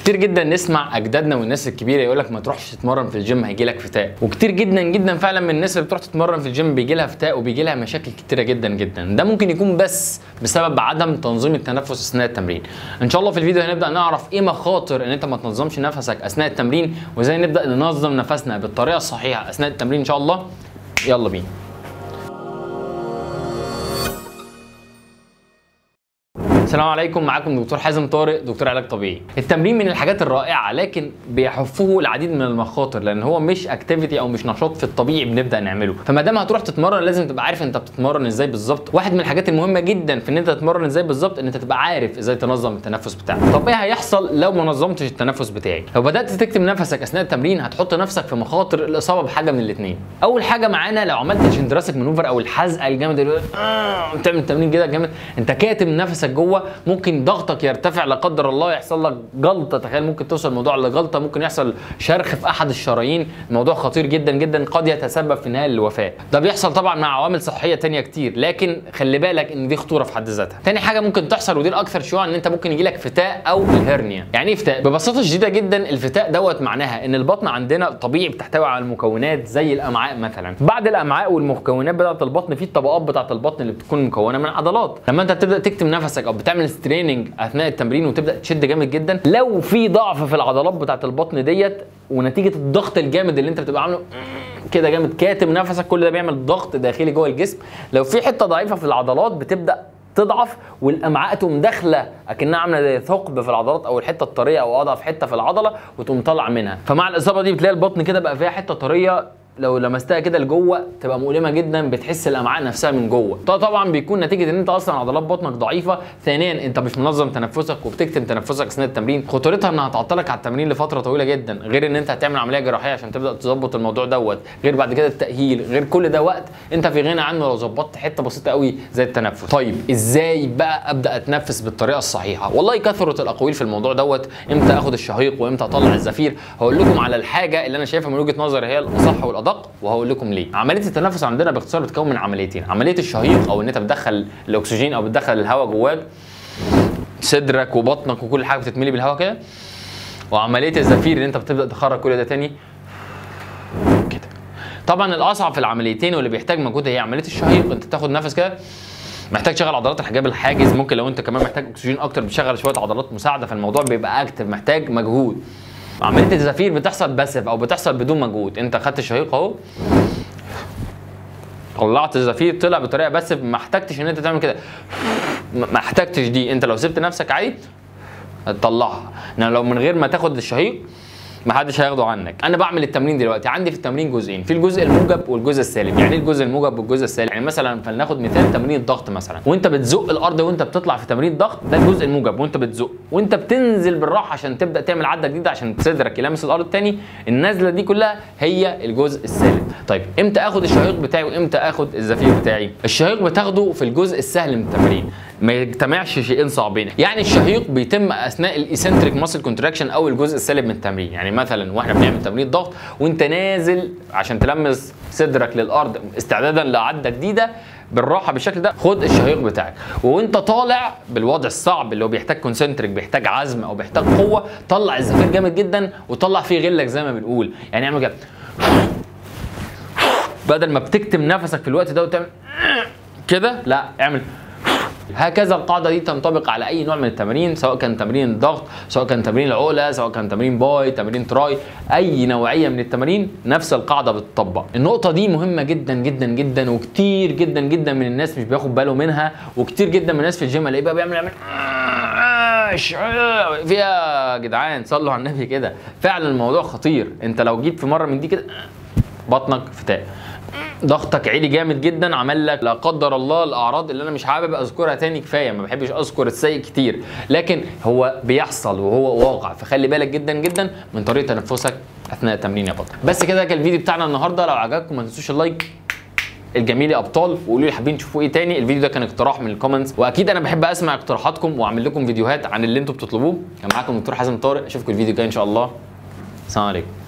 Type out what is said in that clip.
كتير جدا نسمع اجدادنا والناس الكبيره يقول لك ما تروحش تتمرن في الجيم هيجي لك فتاء وكتير جدا جدا فعلا من الناس اللي بتروح تتمرن في الجيم بيجي لها فتاء وبيجي لها مشاكل كتيره جدا جدا ده ممكن يكون بس بسبب عدم تنظيم التنفس اثناء التمرين ان شاء الله في الفيديو هنبدا نعرف ايه مخاطر ان انت ما تنظمش نفسك اثناء التمرين وازاي نبدا ننظم نفسنا بالطريقه الصحيحه اثناء التمرين ان شاء الله يلا بينا السلام عليكم معاكم دكتور حازم طارق دكتور علاج طبيعي التمرين من الحاجات الرائعه لكن بيحفه العديد من المخاطر لان هو مش اكتيفيتي او مش نشاط في الطبيعي بنبدا نعمله فما دام هتروح تتمرن لازم تبقى عارف انت بتتمرن ازاي بالظبط واحد من الحاجات المهمه جدا في ان انت تتمرن ازاي بالظبط ان انت تبقى عارف ازاي تنظم التنفس بتاعك طب ايه هيحصل لو ما نظمتش التنفس بتاعي لو بدات تكتم نفسك اثناء التمرين هتحط نفسك في مخاطر الاصابه بحاجه من الاثنين اول حاجه معانا لو عملت الجندراسيك مانوفر او الحزقه الجامده اللي آه بتعمل التمرين كده جامد انت كاتم نفسك جوه ممكن ضغطك يرتفع لا قدر الله يحصل لك جلطه تخيل ممكن توصل الموضوع لجلطه ممكن يحصل شرخ في احد الشرايين الموضوع خطير جدا جدا قد يتسبب في النهايه للوفاه ده بيحصل طبعا مع عوامل صحيه تانية كتير لكن خلي بالك ان دي خطوره في حد ذاتها تاني حاجه ممكن تحصل ودي الاكثر شيوعا ان انت ممكن يجي لك فتاء او الهرنيا يعني ايه فتاء ببساطه شديده جدا الفتاء دوت معناها ان البطن عندنا طبيعي بتحتوي على المكونات زي الامعاء مثلا بعد الامعاء والمكونات بتاعه البطن في الطبقات بتاعه البطن اللي بتكون مكونه من عضلات لما انت بتبدا تكتم نفسك او بتعمل ستريننج اثناء التمرين وتبدا تشد جامد جدا لو في ضعف في العضلات بتاعه البطن ديت ونتيجه الضغط الجامد اللي انت بتبقى عامله كده جامد كاتم نفسك كل ده بيعمل ضغط داخلي جوه الجسم لو في حته ضعيفه في العضلات بتبدا تضعف والامعاء تقوم داخله اكنها عامله زي ثقب في العضلات او الحته الطريه او اضعف حته في العضله وتقوم طالعه منها فمع الاصابه دي بتلاقي البطن كده بقى فيها حته طريه لو لمستها كده لجوه تبقى مؤلمه جدا بتحس الامعاء نفسها من جوه ده طبعا بيكون نتيجه ان انت اصلا عضلات بطنك ضعيفه ثانيا انت مش منظم تنفسك وبتكتم تنفسك اثناء التمرين خطورتها انها هتعطلك على التمرين لفتره طويله جدا غير ان انت هتعمل عمليه جراحيه عشان تبدا تظبط الموضوع دوت غير بعد كده التاهيل غير كل ده وقت انت في غنى عنه لو ظبطت حته بسيطه قوي زي التنفس طيب ازاي بقى ابدا اتنفس بالطريقه الصحيحه والله كثرت الاقاويل في الموضوع دوت امتى اخد الشهيق وامتى اطلع الزفير هقول لكم على الحاجه اللي انا شايفها من وجهه نظري هي الاصح والادق وهقول لكم ليه عمليه التنفس عندنا باختصار بتتكون من عمليتين عمليه الشهيق او ان انت بتدخل الاكسجين او بتدخل الهواء جواك صدرك وبطنك وكل حاجه بتتملي بالهواء كده وعمليه الزفير ان انت بتبدا تخرج كل ده تاني كده طبعا الاصعب في العمليتين واللي بيحتاج مجهود هي عمليه الشهيق انت تاخد نفس كده محتاج تشغل عضلات الحجاب الحاجز ممكن لو انت كمان محتاج اكسجين اكتر بتشغل شويه عضلات مساعده فالموضوع بيبقى اكتف محتاج مجهود عمليه الزفير بتحصل باسف او بتحصل بدون مجهود انت خدت الشهيق اهو طلعت الزفير طلع بطريقه بس ما احتجتش ان انت تعمل كده ما احتجتش دي انت لو سبت نفسك عادي هتطلعها انما لو من غير ما تاخد الشهيق ما حدش هياخده عنك انا بعمل التمرين دلوقتي عندي في التمرين جزئين في الجزء الموجب والجزء السالب يعني ايه الجزء الموجب والجزء السالب يعني مثلا فلناخد مثال تمرين الضغط مثلا وانت بتزق الارض وانت بتطلع في تمرين الضغط ده الجزء الموجب وانت بتزق وانت بتنزل بالراحه عشان تبدا تعمل عده جديده عشان صدرك يلامس الارض تاني النزله دي كلها هي الجزء السالب طيب امتى اخد الشهيق بتاعي وامتى اخد الزفير بتاعي الشهيق بتاخده في الجزء السهل من التمرين ما يجتمعش شيئين صعبين يعني الشهيق بيتم اثناء الايسنتريك ماسل كونتراكشن او الجزء السالب من التمرين يعني مثلا واحنا بنعمل تمرين ضغط وانت نازل عشان تلمس صدرك للارض استعدادا لعده جديده بالراحه بالشكل ده خد الشهيق بتاعك وانت طالع بالوضع الصعب اللي هو بيحتاج كونسنتريك بيحتاج عزم او بيحتاج قوه طلع الزفير جامد جدا وطلع فيه غلك زي ما بنقول يعني اعمل كده بدل ما بتكتم نفسك في الوقت ده وتعمل كده لا اعمل هكذا القاعدة دي تنطبق على أي نوع من التمارين سواء كان تمرين الضغط سواء كان تمرين العقلة سواء كان تمرين باي تمرين تراي أي نوعية من التمارين نفس القاعدة بتطبق النقطة دي مهمة جدا جدا جدا وكتير جدا جدا من الناس مش بياخد باله منها وكتير جدا من الناس في الجيم الاقيه بقى بيعمل يعمل فيها يا جدعان صلوا على النبي كده فعلا الموضوع خطير انت لو جيت في مره من دي كده بطنك فتاء ضغطك عالي جامد جدا عمل لك لا قدر الله الاعراض اللي انا مش حابب اذكرها تاني كفايه ما بحبش اذكر السيء كتير لكن هو بيحصل وهو واقع فخلي بالك جدا جدا من طريقه تنفسك اثناء التمرين يا بطل بس كده كان الفيديو بتاعنا النهارده لو عجبكم ما تنسوش اللايك الجميل يا ابطال وقولوا لي حابين تشوفوا ايه تاني الفيديو ده كان اقتراح من الكومنتس واكيد انا بحب اسمع اقتراحاتكم واعمل لكم فيديوهات عن اللي انتم بتطلبوه كان معاكم دكتور حازم طارق اشوفكم الفيديو الجاي ان شاء الله السلام عليكم